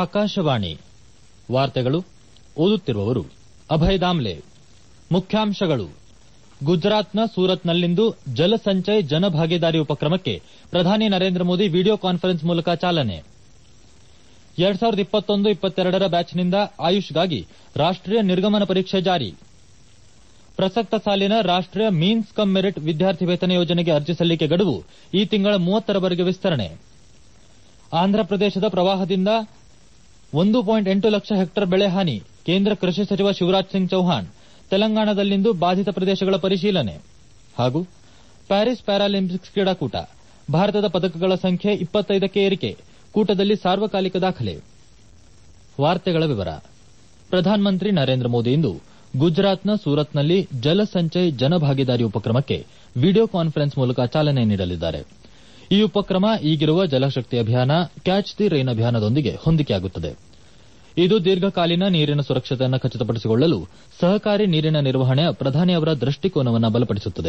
ಆಕಾಶವಾಣಿ ವಾರ್ತೆಗಳು ಓದುತ್ತಿರುವವರು ಅಭಯ ದಾಮ್ಲೆ ಮುಖ್ಯಾಂಶಗಳು ಗುಜರಾತ್ನ ಸೂರತ್ನಲ್ಲಿಂದು ಜಲಸಂಚಯ್ ಜನಭಾಗೀದಾರಿ ಉಪಕ್ರಮಕ್ಕೆ ಪ್ರಧಾನಿ ನರೇಂದ್ರ ಮೋದಿ ವಿಡಿಯೋ ಕಾನ್ಫರೆನ್ಸ್ ಮೂಲಕ ಚಾಲನೆ ಎರಡ್ ಸಾವಿರದ ಇಪ್ಪತ್ತೊಂದು ಇಪ್ಪತ್ತೆರಡರ ಬ್ಯಾಚ್ನಿಂದ ಆಯುಷ್ಗಾಗಿ ರಾಷ್ಟೀಯ ನಿರ್ಗಮನ ಪರೀಕ್ಷೆ ಜಾರಿ ಪ್ರಸಕ್ತ ಸಾಲಿನ ರಾಷ್ಟೀಯ ಮೀನ್ಸ್ ಕಮ್ ಮೆರಿಟ್ ವಿದ್ಯಾರ್ಥಿ ವೇತನ ಯೋಜನೆಗೆ ಅರ್ಜಿ ಸಲ್ಲಿಕೆ ಗಡುವು ಈ ತಿಂಗಳ ಮೂವತ್ತರವರೆಗೆ ವಿಸ್ತರಣೆ ಆಂಧ್ರಪ್ರದೇಶದ ಪ್ರವಾಹದಿಂದ ಒಂದು ಪಾಯಿಂಟ್ ಎಂಟು ಲಕ್ಷ ಹೆಕ್ಟೇರ್ ಬೆಳೆ ಹಾನಿ ಕೇಂದ್ರ ಕೃಷಿ ಸಚಿವ ಶಿವರಾಜ್ ಸಿಂಗ್ ಚೌಹಾಣ್ ತೆಲಂಗಾಣದಲ್ಲಿಂದು ಬಾಧಿತ ಪ್ರದೇಶಗಳ ಪರಿಶೀಲನೆ ಹಾಗೂ ಪ್ಯಾರಿಸ್ ಪ್ಯಾರಾಲಿಂಪಿಕ್ಸ್ ಕ್ರೀಡಾಕೂಟ ಭಾರತದ ಪದಕಗಳ ಸಂಖ್ಯೆ ಇಪ್ಪತ್ತೈದಕ್ಕೆ ಏರಿಕೆ ಕೂಟದಲ್ಲಿ ಸಾರ್ವಕಾಲಿಕ ದಾಖಲೆ ವಾರ್ತೆಗಳ ವಿವರ ಪ್ರಧಾನಮಂತ್ರಿ ನರೇಂದ್ರ ಮೋದಿ ಇಂದು ಗುಜರಾತ್ನ ಸೂರತ್ನಲ್ಲಿ ಜಲಸಂಚಯ್ ಜನಭಾಗೀದಾರಿ ಉಪಕ್ರಮಕ್ಕೆ ವಿಡಿಯೋ ಕಾನ್ಫರೆನ್ಸ್ ಮೂಲಕ ಚಾಲನೆ ನೀಡಲಿದ್ದಾರೆ ಈ ಉಪಕ್ರಮ ಈಗಿರುವ ಜಲಶಕ್ತಿ ಅಭಿಯಾನ ಕ್ಯಾಚ್ ದಿ ರೈನ್ ಅಭಿಯಾನದೊಂದಿಗೆ ಹೊಂದಿಕೆಯಾಗುತ್ತದೆ ಇದು ದೀರ್ಘಕಾಲೀನ ನೀರಿನ ಸುರಕ್ಷತೆಯನ್ನು ಖಚಿತಪಡಿಸಿಕೊಳ್ಳಲು ಸಹಕಾರಿ ನೀರಿನ ನಿರ್ವಹಣೆಯ ಪ್ರಧಾನಿ ಅವರ ದೃಷ್ಟಿಕೋನವನ್ನು ಬಲಪಡಿಸುತ್ತದೆ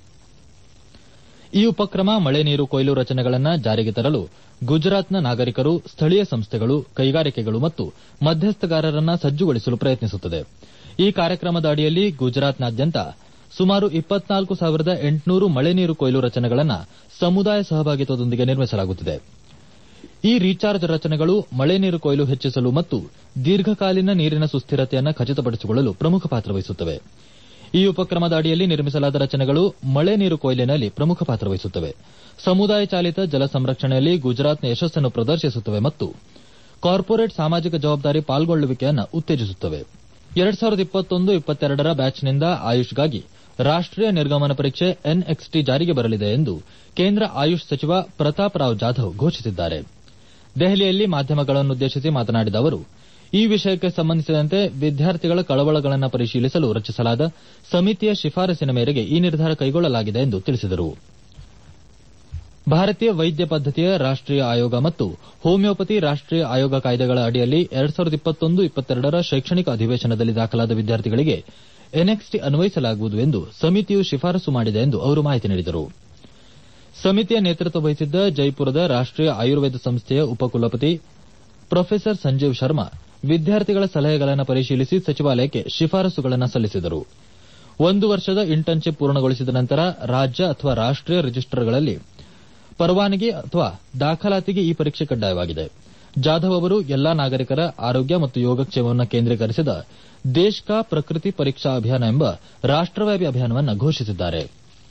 ಈ ಉಪಕ್ರಮ ಮಳೆ ನೀರು ಕೊಯ್ಲು ರಚನೆಗಳನ್ನು ಜಾರಿಗೆ ತರಲು ಗುಜರಾತ್ನ ನಾಗರಿಕರು ಸ್ಥಳೀಯ ಸಂಸ್ಥೆಗಳು ಕೈಗಾರಿಕೆಗಳು ಮತ್ತು ಮಧ್ಯಸ್ಥಗಾರರನ್ನ ಸಜ್ಜುಗೊಳಿಸಲು ಪ್ರಯತ್ನಿಸುತ್ತದೆ ಈ ಕಾರ್ಯಕ್ರಮದ ಅಡಿಯಲ್ಲಿ ಗುಜರಾತ್ನಾದ್ಯಂತ ಸುಮಾರು ಇಪ್ಪತ್ನಾಲ್ಕು ಸಾವಿರದ ಎಂಟುನೂರು ಮಳೆ ನೀರು ಕೊಯ್ಲು ರಚನೆಗಳನ್ನು ಸಮುದಾಯ ಸಹಭಾಗಿತ್ವದೊಂದಿಗೆ ನಿರ್ಮಿಸಲಾಗುತ್ತಿದೆ ಈ ರೀಚಾರ್ಜ್ ರಚನೆಗಳು ಮಳೆ ನೀರು ಕೊಯ್ಲು ಹೆಚ್ಚಿಸಲು ಮತ್ತು ದೀರ್ಘಕಾಲೀನ ನೀರಿನ ಸುಸ್ಥಿರತೆಯನ್ನು ಖಚಿತಪಡಿಸಿಕೊಳ್ಳಲು ಪ್ರಮುಖ ಪಾತ್ರ ವಹಿಸುತ್ತವೆ ಈ ಉಪಕ್ರಮದ ಅಡಿಯಲ್ಲಿ ನಿರ್ಮಿಸಲಾದ ರಚನೆಗಳು ಮಳೆ ನೀರು ಕೊಯ್ಲಿನಲ್ಲಿ ಪ್ರಮುಖ ಪಾತ್ರ ವಹಿಸುತ್ತವೆ ಸಮುದಾಯ ಚಾಲಿತ ಜಲ ಸಂರಕ್ಷಣೆಯಲ್ಲಿ ಗುಜರಾತ್ನ ಯಶಸ್ಸನ್ನು ಪ್ರದರ್ಶಿಸುತ್ತವೆ ಮತ್ತು ಕಾರ್ಪೊರೇಟ್ ಸಾಮಾಜಿಕ ಜವಾಬ್ದಾರಿ ಪಾಲ್ಗೊಳ್ಳುವಿಕೆಯನ್ನು ಉತ್ತೇಜಿಸುತ್ತವೆ ಎರಡ್ ಸಾವಿರದ ಇಪ್ಪತ್ತೊಂದು ಇಪ್ಪತ್ತೆರಡರ ಬ್ಯಾಚ್ನಿಂದ ಆಯುಷ್ಗಾಗಿ ರಾಷ್ಟೀಯ ನಿರ್ಗಮನ ಪರೀಕ್ಷೆ ಎನ್ಎಕ್ಸ್ಟಿ ಜಾರಿಗೆ ಬರಲಿದೆ ಎಂದು ಕೇಂದ್ರ ಆಯುಷ್ ಸಚಿವ ಪ್ರತಾಪ್ ರಾವ್ ಜಾಧವ್ ಘೋಷಿಸಿದ್ದಾರೆ ದೆಹಲಿಯಲ್ಲಿ ಮಾಧ್ಯಮಗಳನ್ನುದ್ದೇಶಿಸಿ ಮಾತನಾಡಿದ ಅವರು ಈ ವಿಷಯಕ್ಕೆ ಸಂಬಂಧಿಸಿದಂತೆ ವಿದ್ಯಾರ್ಥಿಗಳ ಕಳವಳಗಳನ್ನು ಪರಿಶೀಲಿಸಲು ರಚಿಸಲಾದ ಸಮಿತಿಯ ಶಿಫಾರಸಿನ ಮೇರೆಗೆ ಈ ನಿರ್ಧಾರ ಕೈಗೊಳ್ಳಲಾಗಿದೆ ಎಂದು ತಿಳಿಸಿದರು ಭಾರತೀಯ ವೈದ್ಯ ಪದ್ದತಿಯ ರಾಷ್ಟೀಯ ಆಯೋಗ ಮತ್ತು ಹೋಮಿಯೋಪತಿ ರಾಷ್ಟೀಯ ಆಯೋಗ ಕಾಯ್ದೆಗಳ ಅಡಿಯಲ್ಲಿ ಎರಡ್ ಸಾವಿರದ ಇಪ್ಪತ್ತೊಂದು ಇಪ್ಪತ್ತೆರಡರ ಶೈಕ್ಷಣಿಕ ಅಧಿವೇಶನದಲ್ಲಿ ದಾಖಲಾದ ವಿದ್ಯಾರ್ಥಿಗಳಿಗೆ ಎನ್ಎಕ್ಸ್ಟಿ ಅನ್ವಯಿಸಲಾಗುವುದು ಎಂದು ಸಮಿತಿಯು ಶಿಫಾರಸು ಮಾಡಿದೆ ಎಂದು ಅವರು ಮಾಹಿತಿ ನೀಡಿದರು ಸಮಿತಿಯ ನೇತೃತ್ವ ವಹಿಸಿದ್ದ ಜೈಪುರದ ರಾಷ್ಟೀಯ ಆಯುರ್ವೇದ ಸಂಸ್ಥೆಯ ಉಪಕುಲಪತಿ ಪ್ರೊಫೆಸರ್ ಸಂಜೀವ್ ಶರ್ಮಾ ವಿದ್ಯಾರ್ಥಿಗಳ ಸಲಹೆಗಳನ್ನು ಪರಿಶೀಲಿಸಿ ಸಚಿವಾಲಯಕ್ಕೆ ಶಿಫಾರಸುಗಳನ್ನು ಸಲ್ಲಿಸಿದರು ಒಂದು ವರ್ಷದ ಇಂಟರ್ನ್ಶಿಪ್ ಪೂರ್ಣಗೊಳಿಸಿದ ನಂತರ ರಾಜ್ಯ ಅಥವಾ ರಾಷ್ಟೀಯ ರಿಜಿಸ್ಟರ್ಗಳಲ್ಲಿ ಪರವಾನಗಿ ಅಥವಾ ದಾಖಲಾತಿಗೆ ಈ ಪರೀಕ್ಷೆ ಕಡ್ಡಾಯವಾಗಿದೆ ಜಾಧವ್ ಅವರು ಎಲ್ಲಾ ನಾಗರಿಕರ ಆರೋಗ್ಯ ಮತ್ತು ಯೋಗಕ್ಷೇಮವನ್ನು ಕೇಂದ್ರೀಕರಿಸಿದ ದೇಶ್ ಕಾ ಪ್ರಕೃತಿ ಪರೀಕ್ಷಾ ಅಭಿಯಾನ ಎಂಬ ರಾಷ್ಟವ್ಯಾಪಿ ಅಭಿಯಾನವನ್ನು ಘೋಷಿಸಿದ್ದಾರೆ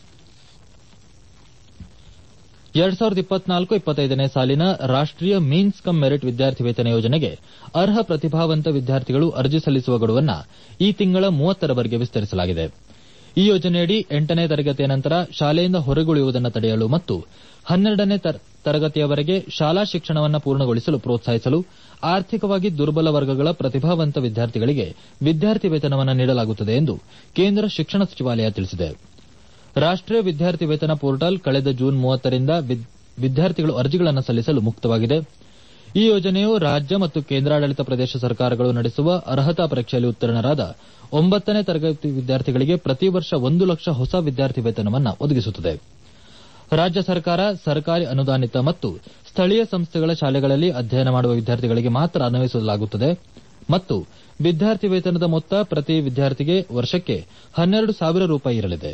ಎರಡ್ ಸಾವಿರದ ಇಪ್ಪತ್ನಾಲ್ಕು ಇಪ್ಪತ್ತೈದನೇ ಸಾಲಿನ ರಾಷ್ಟೀಯ ಮೀನ್ಸ್ ಕಮ್ ಮೆರಿಟ್ ವಿದ್ಯಾರ್ಥಿ ವೇತನ ಯೋಜನೆಗೆ ಅರ್ಹ ಪ್ರತಿಭಾವಂತ ವಿದ್ಯಾರ್ಥಿಗಳು ಅರ್ಜಿ ಸಲ್ಲಿಸುವ ಗಡುವನ್ನು ಈ ತಿಂಗಳ ಮೂವತ್ತರವರೆಗೆ ವಿಸ್ತರಿಸಲಾಗಿದೆ ಈ ಯೋಜನೆಯಡಿ ಎಂಟನೇ ತರಗತಿಯ ನಂತರ ಶಾಲೆಯಿಂದ ಹೊರಗುಳಿಯುವುದನ್ನು ತಡೆಯಲು ಮತ್ತು ಹನ್ನೆರಡನೇ ತರಗತಿಯವರೆಗೆ ಶಾಲಾ ಶಿಕ್ಷಣವನ್ನು ಪೂರ್ಣಗೊಳಿಸಲು ಪ್ರೋತ್ಸಾಹಿಸಲು ಆರ್ಥಿಕವಾಗಿ ದುರ್ಬಲ ವರ್ಗಗಳ ಪ್ರತಿಭಾವಂತ ವಿದ್ಯಾರ್ಥಿಗಳಿಗೆ ವಿದ್ಯಾರ್ಥಿ ವೇತನವನ್ನು ನೀಡಲಾಗುತ್ತದೆ ಎಂದು ಕೇಂದ್ರ ಶಿಕ್ಷಣ ಸಚಿವಾಲಯ ತಿಳಿಸಿದೆ ರಾಷ್ಟೀಯ ವಿದ್ಯಾರ್ಥಿ ವೇತನ ಪೋರ್ಟಲ್ ಕಳೆದ ಜೂನ್ ಮೂವತ್ತರಿಂದ ವಿದ್ಯಾರ್ಥಿಗಳು ಅರ್ಜಿಗಳನ್ನು ಸಲ್ಲಿಸಲು ಮುಕ್ತವಾಗಿದೆ ಈ ಯೋಜನೆಯು ರಾಜ್ಯ ಮತ್ತು ಕೇಂದ್ರಾಡಳಿತ ಪ್ರದೇಶ ಸರ್ಕಾರಗಳು ನಡೆಸುವ ಅರ್ಹತಾ ಪರೀಕ್ಷೆಯಲ್ಲಿ ಉತ್ತೀರ್ಣರಾದ ಒಂಬತ್ತನೇ ತರಗತಿ ವಿದ್ಯಾರ್ಥಿಗಳಿಗೆ ಪ್ರತಿ ವರ್ಷ ಒಂದು ಲಕ್ಷ ಹೊಸ ವಿದ್ಯಾರ್ಥಿ ವೇತನವನ್ನು ಒದಗಿಸುತ್ತದೆ ರಾಜ್ಯ ಸರ್ಕಾರ ಸರ್ಕಾರಿ ಅನುದಾನಿತ ಮತ್ತು ಸ್ಥಳೀಯ ಸಂಸ್ಥೆಗಳ ಶಾಲೆಗಳಲ್ಲಿ ಅಧ್ಯಯನ ಮಾಡುವ ವಿದ್ಯಾರ್ಥಿಗಳಿಗೆ ಮಾತ್ರ ಅನ್ವಯಿಸಲಾಗುತ್ತದೆ ಮತ್ತು ವಿದ್ಯಾರ್ಥಿ ವೇತನದ ಮೊತ್ತ ಪ್ರತಿ ವಿದ್ಯಾರ್ಥಿಗೆ ವರ್ಷಕ್ಕೆ ಹನ್ನೆರಡು ಸಾವಿರ ರೂಪಾಯಿ ಇರಲಿದೆ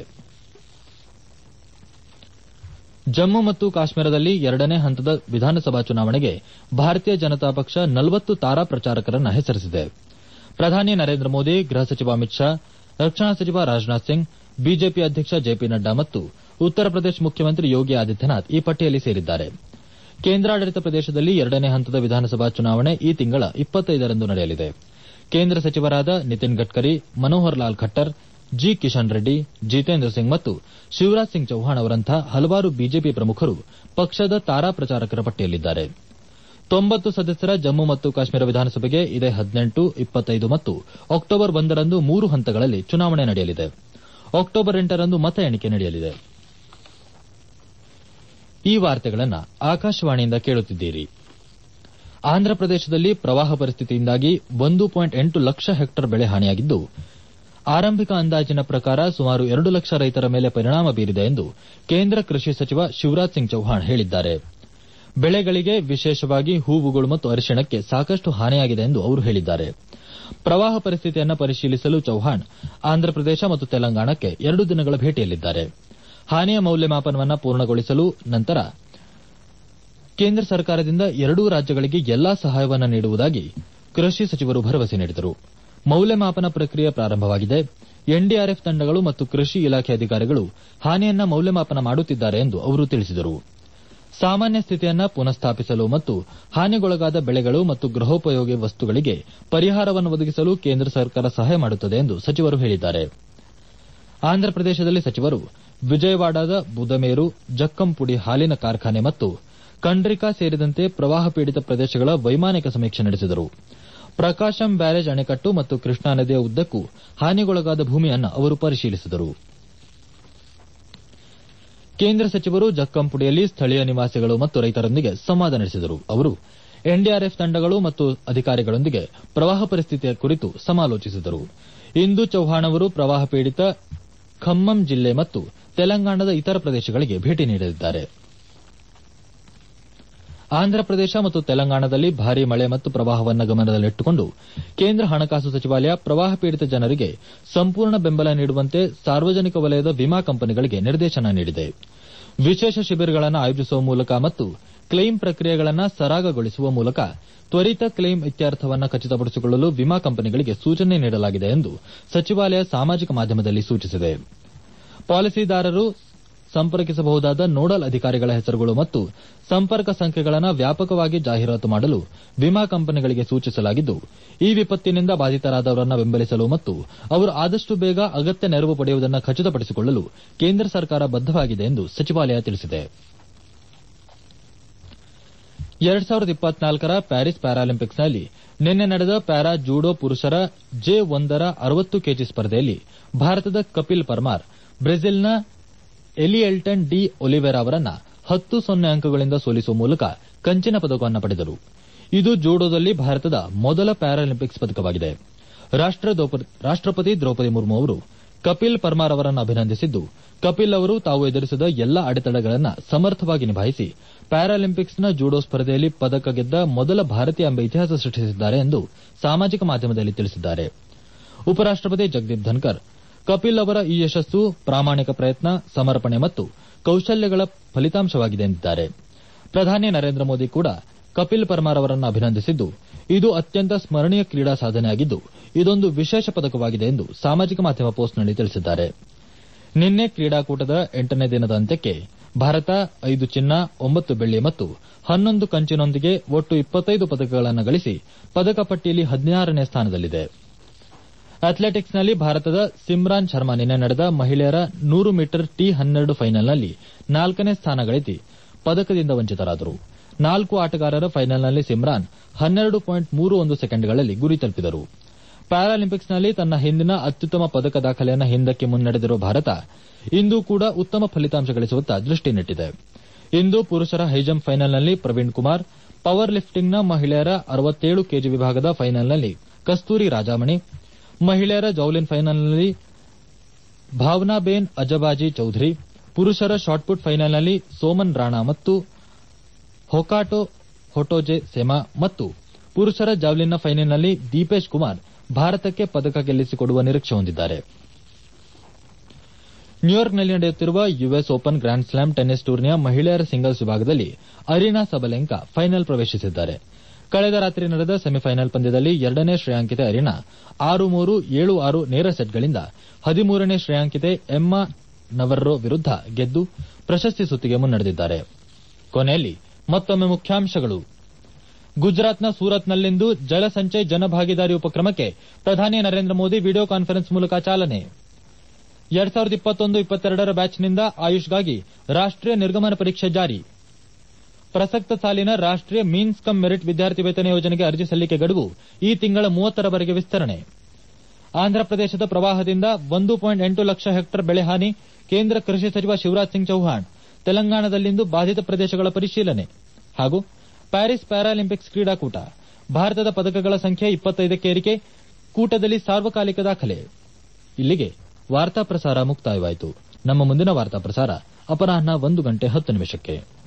ಜಮ್ಮು ಮತ್ತು ಕಾಶ್ಮೀರದಲ್ಲಿ ಎರಡನೇ ಹಂತದ ವಿಧಾನಸಭಾ ಚುನಾವಣೆಗೆ ಭಾರತೀಯ ಜನತಾ ಪಕ್ಷ ನಲವತ್ತು ತಾರಾ ಪ್ರಚಾರಕರನ್ನು ಹೆಸರಿಸಿದೆ ಪ್ರಧಾನಿ ನರೇಂದ್ರ ಮೋದಿ ಗೃಹ ಸಚಿವ ಅಮಿತ್ ಶಾ ರಕ್ಷಣಾ ಸಚಿವ ರಾಜನಾಥ್ ಸಿಂಗ್ ಬಿಜೆಪಿ ಅಧ್ಯಕ್ಷ ಜೆಪಿ ನಡ್ಡಾ ಮತ್ತು ಉತ್ತರ ಪ್ರದೇಶ ಮುಖ್ಯಮಂತ್ರಿ ಯೋಗಿ ಆದಿತ್ಯನಾಥ್ ಈ ಪಟ್ಟಿಯಲ್ಲಿ ಸೇರಿದ್ದಾರೆ ಕೇಂದ್ರಾಡಳಿತ ಪ್ರದೇಶದಲ್ಲಿ ಎರಡನೇ ಹಂತದ ವಿಧಾನಸಭಾ ಚುನಾವಣೆ ಈ ತಿಂಗಳ ಇಪ್ಪತ್ತೈದರಂದು ನಡೆಯಲಿದೆ ಕೇಂದ್ರ ಸಚಿವರಾದ ನಿತಿನ್ ಗಡ್ಕರಿ ಮನೋಹರ್ ಲಾಲ್ ಖಟ್ಟರ್ ಜಿ ಕಿಶನ್ ರೆಡ್ಡಿ ಜಿತೇಂದ್ರ ಸಿಂಗ್ ಮತ್ತು ಶಿವರಾಜ್ ಸಿಂಗ್ ಚೌಹಾಣ್ ಅವರಂತಹ ಹಲವಾರು ಬಿಜೆಪಿ ಪ್ರಮುಖರು ಪಕ್ಷದ ತಾರಾ ಪ್ರಚಾರಕರ ಪಟ್ಟಿಯಲ್ಲಿದ್ದಾರೆ ತೊಂಬತ್ತು ಸದಸ್ಯರ ಜಮ್ಮು ಮತ್ತು ಕಾಶ್ಮೀರ ವಿಧಾನಸಭೆಗೆ ಇದೇ ಹದಿನೆಂಟು ಇಪ್ಪತ್ತೈದು ಮತ್ತು ಅಕ್ಟೋಬರ್ ಒಂದರಂದು ಮೂರು ಹಂತಗಳಲ್ಲಿ ಚುನಾವಣೆ ನಡೆಯಲಿದೆ ಅಕ್ಟೋಬರ್ ಎಂಟರಂದು ಮತ ಎಣಿಕೆ ನಡೆಯಲಿದೆ ಈ ವಾರ್ತೆಗಳನ್ನು ಆಕಾಶವಾಣಿಯಿಂದ ಕೇಳುತ್ತಿದ್ದೀರಿ ಆಂಧ್ರಪ್ರದೇಶದಲ್ಲಿ ಪ್ರವಾಹ ಪರಿಸ್ಥಿತಿಯಿಂದಾಗಿ ಒಂದು ಪಾಯಿಂಟ್ ಎಂಟು ಲಕ್ಷ ಹೆಕ್ಟೇರ್ ಬೆಳೆ ಹಾನಿಯಾಗಿದ್ದು ಆರಂಭಿಕ ಅಂದಾಜಿನ ಪ್ರಕಾರ ಸುಮಾರು ಎರಡು ಲಕ್ಷ ರೈತರ ಮೇಲೆ ಪರಿಣಾಮ ಬೀರಿದೆ ಎಂದು ಕೇಂದ್ರ ಕೃಷಿ ಸಚಿವ ಶಿವರಾಜ್ ಸಿಂಗ್ ಚೌಹಾಣ್ ಹೇಳಿದ್ದಾರೆ ಬೆಳೆಗಳಿಗೆ ವಿಶೇಷವಾಗಿ ಹೂವುಗಳು ಮತ್ತು ಅರಿಶಿಣಕ್ಕೆ ಸಾಕಷ್ಟು ಹಾನಿಯಾಗಿದೆ ಎಂದು ಅವರು ಹೇಳಿದ್ದಾರೆ ಪ್ರವಾಹ ಪರಿಸ್ಥಿತಿಯನ್ನು ಪರಿಶೀಲಿಸಲು ಚೌಹಾಣ್ ಆಂಧ್ರಪ್ರದೇಶ ಮತ್ತು ತೆಲಂಗಾಣಕ್ಕೆ ಎರಡು ದಿನಗಳ ಭೇಟಿಯಲ್ಲಿದ್ದಾರೆ ಹಾನಿಯ ಮೌಲ್ಯಮಾಪನವನ್ನು ಪೂರ್ಣಗೊಳಿಸಲು ನಂತರ ಕೇಂದ್ರ ಸರ್ಕಾರದಿಂದ ಎರಡೂ ರಾಜ್ಯಗಳಿಗೆ ಎಲ್ಲಾ ಸಹಾಯವನ್ನು ನೀಡುವುದಾಗಿ ಕೃಷಿ ಸಚಿವರು ಭರವಸೆ ನೀಡಿದರು ಮೌಲ್ಯಮಾಪನ ಪ್ರಕ್ರಿಯೆ ಪ್ರಾರಂಭವಾಗಿದೆ ಎನ್ಡಿಆರ್ಎಫ್ ತಂಡಗಳು ಮತ್ತು ಕೃಷಿ ಇಲಾಖೆ ಅಧಿಕಾರಿಗಳು ಹಾನಿಯನ್ನ ಮೌಲ್ಯಮಾಪನ ಮಾಡುತ್ತಿದ್ದಾರೆ ಎಂದು ಅವರು ತಿಳಿಸಿದರು ಸಾಮಾನ್ಯ ಸ್ಥಿತಿಯನ್ನ ಪುನಃಸ್ಥಾಪಿಸಲು ಮತ್ತು ಹಾನಿಗೊಳಗಾದ ಬೆಳೆಗಳು ಮತ್ತು ಗೃಹೋಪಯೋಗಿ ವಸ್ತುಗಳಿಗೆ ಪರಿಹಾರವನ್ನು ಒದಗಿಸಲು ಕೇಂದ್ರ ಸರ್ಕಾರ ಸಹಾಯ ಮಾಡುತ್ತದೆ ಎಂದು ಸಚಿವರು ಹೇಳಿದ್ದಾರೆ ಆಂಧ್ರಪ್ರದೇಶದಲ್ಲಿ ಸಚಿವರು ವಿಜಯವಾಡದ ಬುದಮೇರು ಜಕ್ಕಂಪುಡಿ ಹಾಲಿನ ಕಾರ್ಖಾನೆ ಮತ್ತು ಕಂಡ್ರಿಕಾ ಸೇರಿದಂತೆ ಪ್ರವಾಹ ಪೀಡಿತ ಪ್ರದೇಶಗಳ ವೈಮಾನಿಕ ಸಮೀಕ್ಷೆ ನಡೆಸಿದರು ಪ್ರಕಾಶಂ ಬ್ಯಾರೇಜ್ ಅಣೆಕಟ್ಟು ಮತ್ತು ಕೃಷ್ಣಾ ನದಿಯ ಉದ್ದಕ್ಕೂ ಹಾನಿಗೊಳಗಾದ ಭೂಮಿಯನ್ನು ಅವರು ಪರಿಶೀಲಿಸಿದರು ಕೇಂದ್ರ ಸಚಿವರು ಜಕ್ಕಂಪುಡಿಯಲ್ಲಿ ಸ್ಥಳೀಯ ನಿವಾಸಿಗಳು ಮತ್ತು ರೈತರೊಂದಿಗೆ ಸಂವಾದ ನಡೆಸಿದರು ಅವರು ಎನ್ಡಿಆರ್ಎಫ್ ತಂಡಗಳು ಮತ್ತು ಅಧಿಕಾರಿಗಳೊಂದಿಗೆ ಪ್ರವಾಹ ಪರಿಸ್ಥಿತಿಯ ಕುರಿತು ಸಮಾಲೋಚಿಸಿದರು ಇಂದು ಚೌಹಾಣ್ ಅವರು ಪ್ರವಾಹ ಪೀಡಿತ ಖಮ್ಮಂ ಜಿಲ್ಲೆ ಮತ್ತು ತೆಲಂಗಾಣದ ಇತರ ಪ್ರದೇಶಗಳಿಗೆ ಭೇಟಿ ನೀಡಲಿದ್ದಾರೆ ಆಂಧ್ರಪ್ರದೇಶ ಮತ್ತು ತೆಲಂಗಾಣದಲ್ಲಿ ಭಾರೀ ಮಳೆ ಮತ್ತು ಪ್ರವಾಹವನ್ನು ಗಮನದಲ್ಲಿಟ್ಟುಕೊಂಡು ಕೇಂದ್ರ ಹಣಕಾಸು ಸಚಿವಾಲಯ ಪ್ರವಾಹ ಪೀಡಿತ ಜನರಿಗೆ ಸಂಪೂರ್ಣ ಬೆಂಬಲ ನೀಡುವಂತೆ ಸಾರ್ವಜನಿಕ ವಲಯದ ವಿಮಾ ಕಂಪನಿಗಳಿಗೆ ನಿರ್ದೇಶನ ನೀಡಿದೆ ವಿಶೇಷ ಶಿಬಿರಗಳನ್ನು ಆಯೋಜಿಸುವ ಮೂಲಕ ಮತ್ತು ಕ್ಲೈಮ್ ಪ್ರಕ್ರಿಯೆಗಳನ್ನು ಸರಾಗಗೊಳಿಸುವ ಮೂಲಕ ತ್ವರಿತ ಕ್ಲೈಮ್ ಇತ್ಯರ್ಥವನ್ನು ಖಚಿತಪಡಿಸಿಕೊಳ್ಳಲು ವಿಮಾ ಕಂಪನಿಗಳಿಗೆ ಸೂಚನೆ ನೀಡಲಾಗಿದೆ ಎಂದು ಸಚಿವಾಲಯ ಸಾಮಾಜಿಕ ಮಾಧ್ಯಮದಲ್ಲಿ ಸೂಚಿಸಿದೆ ಪಾಲಿಸಿದಾರರು ಸಂಪರ್ಕಿಸಬಹುದಾದ ನೋಡಲ್ ಅಧಿಕಾರಿಗಳ ಹೆಸರುಗಳು ಮತ್ತು ಸಂಪರ್ಕ ಸಂಖ್ಯೆಗಳನ್ನು ವ್ಯಾಪಕವಾಗಿ ಜಾಹೀರಾತು ಮಾಡಲು ವಿಮಾ ಕಂಪನಿಗಳಿಗೆ ಸೂಚಿಸಲಾಗಿದ್ದು ಈ ವಿಪತ್ತಿನಿಂದ ಬಾಧಿತರಾದವರನ್ನು ಬೆಂಬಲಿಸಲು ಮತ್ತು ಅವರು ಆದಷ್ಟು ಬೇಗ ಅಗತ್ಯ ನೆರವು ಪಡೆಯುವುದನ್ನು ಖಚಿತಪಡಿಸಿಕೊಳ್ಳಲು ಕೇಂದ್ರ ಸರ್ಕಾರ ಬದ್ದವಾಗಿದೆ ಎಂದು ಸಚಿವಾಲಯ ತಿಳಿಸಿದೆ ಎರಡ್ ಸಾವಿರದ ಇಪ್ಪತ್ನಾಲ್ಕರ ಪ್ಯಾರಿಸ್ ಪ್ಯಾರಾಲಿಂಪಿಕ್ಸ್ನಲ್ಲಿ ನಿನ್ನೆ ನಡೆದ ಪ್ಯಾರಾ ಜೂಡೋ ಪುರುಷರ ಜೆ ಒಂದರ ಅರವತ್ತು ಕೆಜಿ ಸ್ಪರ್ಧೆಯಲ್ಲಿ ಭಾರತದ ಕಪಿಲ್ ಪರ್ಮಾರ್ ಬ್ರೆಜಿಲ್ನ ಎಲಿಯಲ್ಟನ್ ಡಿ ಒಲಿವೆರಾ ಅವರನ್ನ ಹತ್ತು ಸೊನ್ನೆ ಅಂಕಗಳಿಂದ ಸೋಲಿಸುವ ಮೂಲಕ ಕಂಚಿನ ಪದಕವನ್ನು ಪಡೆದರು ಇದು ಜೂಡೋದಲ್ಲಿ ಭಾರತದ ಮೊದಲ ಪ್ಯಾರಾಲಿಂಪಿಕ್ಸ್ ಪದಕವಾಗಿದೆ ರಾಷ್ಟಪತಿ ದ್ರೌಪದಿ ಮುರ್ಮು ಅವರು ಕಪಿಲ್ ಪರ್ಮಾರ್ ಅವರನ್ನು ಅಭಿನಂದಿಸಿದ್ದು ಕಪಿಲ್ ಅವರು ತಾವು ಎದುರಿಸಿದ ಎಲ್ಲಾ ಅಡೆತಡೆಗಳನ್ನು ಸಮರ್ಥವಾಗಿ ನಿಭಾಯಿಸಿ ಪ್ಯಾರಾಲಿಂಪಿಕ್ಸ್ನ ಜೂಡೋ ಸ್ಪರ್ಧೆಯಲ್ಲಿ ಪದಕ ಗೆದ್ದ ಮೊದಲ ಭಾರತೀಯ ಎಂಬ ಇತಿಹಾಸ ಸೃಷ್ಟಿಸಿದ್ದಾರೆ ಎಂದು ಸಾಮಾಜಿಕ ಮಾಧ್ಯಮದಲ್ಲಿ ತಿಳಿಸಿದ್ದಾರೆ ಉಪರಾಷ್ಟಪತಿ ಜಗದೀಪ್ ಧನ್ಕರ್ ಕಪಿಲ್ ಅವರ ಈ ಯಶಸ್ಸು ಪ್ರಾಮಾಣಿಕ ಪ್ರಯತ್ನ ಸಮರ್ಪಣೆ ಮತ್ತು ಕೌಶಲ್ಯಗಳ ಫಲಿತಾಂಶವಾಗಿದೆ ಎಂದಿದ್ದಾರೆ ಪ್ರಧಾನಿ ನರೇಂದ್ರ ಮೋದಿ ಕೂಡ ಕಪಿಲ್ ಪರ್ಮಾರ್ ಅವರನ್ನು ಅಭಿನಂದಿಸಿದ್ದು ಇದು ಅತ್ಯಂತ ಸ್ಮರಣೀಯ ಕ್ರೀಡಾ ಸಾಧನೆಯಾಗಿದ್ದು ಇದೊಂದು ವಿಶೇಷ ಪದಕವಾಗಿದೆ ಎಂದು ಸಾಮಾಜಿಕ ಮಾಧ್ಯಮ ಪೋಸ್ಟ್ನಲ್ಲಿ ತಿಳಿಸಿದ್ದಾರೆ ನಿನ್ನೆ ಕ್ರೀಡಾಕೂಟದ ಎಂಟನೇ ದಿನದ ಅಂತ್ಯಕ್ಕೆ ಭಾರತ ಐದು ಚಿನ್ನ ಒಂಬತ್ತು ಬೆಳ್ಳಿ ಮತ್ತು ಹನ್ನೊಂದು ಕಂಚಿನೊಂದಿಗೆ ಒಟ್ಟು ಇಪ್ಪತ್ತೈದು ಪದಕಗಳನ್ನು ಗಳಿಸಿ ಪದಕ ಪಟ್ಟಿಯಲ್ಲಿ ಹದಿನಾರನೇ ಸ್ಥಾನದಲ್ಲಿದೆ ಅಥ್ಲೆಟಿಕ್ಸ್ನಲ್ಲಿ ಭಾರತದ ಸಿಮ್ರಾನ್ ಶರ್ಮಾ ನಿನ್ನೆ ನಡೆದ ಮಹಿಳೆಯರ ನೂರು ಮೀಟರ್ ಟಿ ಹನ್ನೆರಡು ಫೈನಲ್ನಲ್ಲಿ ನಾಲ್ಕನೇ ಸ್ಥಾನ ಗಳಿಸಿ ಪದಕದಿಂದ ವಂಚಿತರಾದರು ನಾಲ್ಕು ಆಟಗಾರರ ಫೈನಲ್ನಲ್ಲಿ ಸಿಮ್ರಾನ್ ಹನ್ನೆರಡು ಪಾಯಿಂಟ್ ಮೂರು ಒಂದು ಸೆಕೆಂಡ್ಗಳಲ್ಲಿ ಗುರಿ ತಲುಪಿದರು ಪ್ಯಾರಾಲಿಂಪಿಕ್ಸ್ನಲ್ಲಿ ತನ್ನ ಹಿಂದಿನ ಅತ್ಯುತ್ತಮ ಪದಕ ದಾಖಲೆಯನ್ನು ಹಿಂದಕ್ಕೆ ಮುನ್ನಡೆದಿರುವ ಭಾರತ ಇಂದು ಕೂಡ ಉತ್ತಮ ಫಲಿತಾಂಶ ಗಳಿಸುವತ್ತ ದೃಷ್ಟಿ ನೆಟ್ಟಿದೆ ಇಂದು ಪುರುಷರ ಹೈಜಂಪ್ ಫೈನಲ್ನಲ್ಲಿ ಪ್ರವೀಣ್ ಕುಮಾರ್ ಪವರ್ ಲಿಫ್ಟಿಂಗ್ನ ಮಹಿಳೆಯರ ಅರವತ್ತೇಳು ಕೆಜಿ ವಿಭಾಗದ ಫೈನಲ್ನಲ್ಲಿ ಕಸ್ತೂರಿ ರಾಜಾಮಣಿ ಮಹಿಳೆಯರ ಜೌಲಿನ್ ಫೈನಲ್ನಲ್ಲಿ ಭಾವನಾಬೇನ್ ಅಜಬಾಜಿ ಚೌಧರಿ ಪುರುಷರ ಶಾಟ್ಪುಟ್ ಫೈನಲ್ನಲ್ಲಿ ಸೋಮನ್ ರಾಣಾ ಮತ್ತು ಹೊಕಾಟೋ ಹೊಟೋಜೆ ಸೆಮಾ ಮತ್ತು ಪುರುಷರ ಜಾವ್ಲಿನ್ನ ಫೈನಲ್ನಲ್ಲಿ ದೀಪೇಶ್ ಕುಮಾರ್ ಭಾರತಕ್ಕೆ ಪದಕ ಗೆಲ್ಲಿಸಿಕೊಡುವ ನಿರೀಕ್ಷೆ ಹೊಂದಿದ್ದಾರೆ ನ್ಯೂಯಾರ್ಕ್ನಲ್ಲಿ ನಡೆಯುತ್ತಿರುವ US Open Grand Slam tennis ಟೂರ್ನಿಯ ಮಹಿಳೆಯರ ಸಿಂಗಲ್ಸ್ ವಿಭಾಗದಲ್ಲಿ ಅರಿನಾ ಸಬಲೆಂಕಾ ಫೈನಲ್ ಪ್ರವೇಶಿಸಿದ್ದಾರೆ ಕಳೆದ ರಾತ್ರಿ ನಡೆದ ಸೆಮಿಫೈನಲ್ ಪಂದ್ಯದಲ್ಲಿ ಎರಡನೇ ಶ್ರೇಯಾಂಕಿತೆ ಅರಿನಾ ಆರು ಮೂರು ಏಳು ಆರು ನೇರ ಸೆಟ್ಗಳಿಂದ ಹದಿಮೂರನೇ ಶ್ರೇಯಾಂಕಿತೆ ಎಮ್ಮಾ ನವರ್ರೋ ವಿರುದ್ಧ ಗೆದ್ದು ಪ್ರಶಸ್ತಿ ಸುತ್ತಿಗೆ ಮುನ್ನಡೆದಿದ್ದಾರೆ ಕೊನೆಯಲ್ಲಿ ಮತ್ತೊಮ್ಮೆ ಮುಖ್ಯಾಂಶಗಳು ಗುಜರಾತ್ನ ಸೂರತ್ನಲ್ಲಿಂದು ಜಲಸಂಚಯ್ ಜನಭಾಗಿದಾರಿ ಉಪಕ್ರಮಕ್ಕೆ ಪ್ರಧಾನಿ ನರೇಂದ್ರ ಮೋದಿ ವಿಡಿಯೋ ಕಾನ್ಫರೆನ್ಸ್ ಮೂಲಕ ಚಾಲನೆ ಎರಡ್ ಸಾವಿರದ ಇಪ್ಪತ್ತೊಂದು ಇಪ್ಪತ್ತೆರಡರ ಬ್ಯಾಚ್ನಿಂದ ಆಯುಷ್ಗಾಗಿ ರಾಷ್ಟೀಯ ನಿರ್ಗಮನ ಪರೀಕ್ಷೆ ಜಾರಿ ಪ್ರಸಕ್ತ ಸಾಲಿನ ರಾಷ್ಟೀಯ ಮೀನ್ಸ್ ಕಮ್ ಮೆರಿಟ್ ವಿದ್ಯಾರ್ಥಿ ವೇತನ ಯೋಜನೆಗೆ ಅರ್ಜಿ ಸಲ್ಲಿಕೆ ಗಡುವು ಈ ತಿಂಗಳ ಮೂವತ್ತರವರೆಗೆ ವಿಸ್ತರಣೆ ಆಂಧ್ರಪ್ರದೇಶದ ಪ್ರವಾಹದಿಂದ ಒಂದು ಪಾಯಿಂಟ್ ಎಂಟು ಲಕ್ಷ ಹೆಕ್ಟೇರ್ ಬೆಳೆ ಹಾನಿ ಕೇಂದ್ರ ಕೃಷಿ ಸಚಿವ ಶಿವರಾಜ್ ಸಿಂಗ್ ಚೌಹಾಣ್ ತೆಲಂಗಾಣದಲ್ಲಿಂದು ಬಾಧಿತ ಪ್ರದೇಶಗಳ ಪರಿಶೀಲನೆ ಹಾಗೂ ಪ್ಯಾರಿಸ್ ಪ್ಯಾರಾಲಿಂಪಿಕ್ಸ್ ಕ್ರೀಡಾಕೂಟ ಭಾರತದ ಪದಕಗಳ ಸಂಖ್ಯೆ ಇಪ್ಪತ್ತೈದಕ್ಕೆ ಏರಿಕೆ ಕೂಟದಲ್ಲಿ ಸಾರ್ವಕಾಲಿಕ ದಾಖಲೆ ಇಲ್ಲಿಗೆ ವಾರ್ತಾ ಪ್ರಸಾರ ಮುಕ್ತಾಯವಾಯಿತು ನಮ್ಮ ಮುಂದಿನ ವಾರ್ತಾ ಪ್ರಸಾರ ಅಪರಾಹ್ನ ಒಂದು ಗಂಟೆ ಹತ್ತು ನಿಮಿಷಕ್ಕೆ